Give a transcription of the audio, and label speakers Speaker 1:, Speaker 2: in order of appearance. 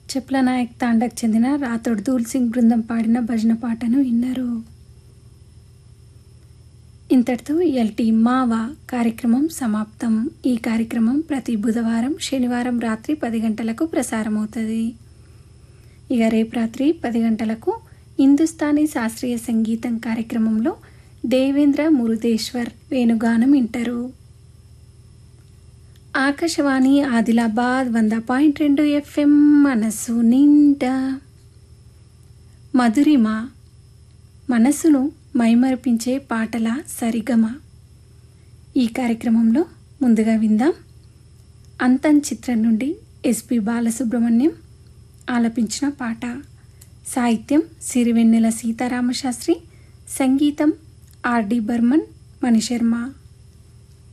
Speaker 1: చెప్ల నాయక్ తాండకు చెందిన రాథోడ్ దూల్ సింగ్ బృందం పాడిన భజన పాటను విన్నారు ఇంతటితో ఎల్టీ మావా కార్యక్రమం సమాప్తం ఈ కార్యక్రమం ప్రతి బుధవారం శనివారం రాత్రి పది గంటలకు ప్రసారమవుతుంది ఇక రేపు రాత్రి పది గంటలకు హిందుస్థానీ శాస్త్రీయ సంగీతం కార్యక్రమంలో దేవేంద్ర మురుదేశ్వర్ వేణుగానం వింటారు ఆకాశవాణి ఆదిలాబాద్ వంద పాయింట్ రెండు ఎఫ్ఎం మనసు నిండా మధురిమ మనసును మైమరిపించే పాటల సరిగమ ఈ కార్యక్రమంలో ముందుగా విందాం అంతం చిత్రం నుండి ఎస్పి బాలసుబ్రహ్మణ్యం ఆలపించిన పాట సాహిత్యం సిరివెన్నెల సీతారామశాస్త్రి సంగీతం ఆర్డి బర్మన్ మణిశర్మ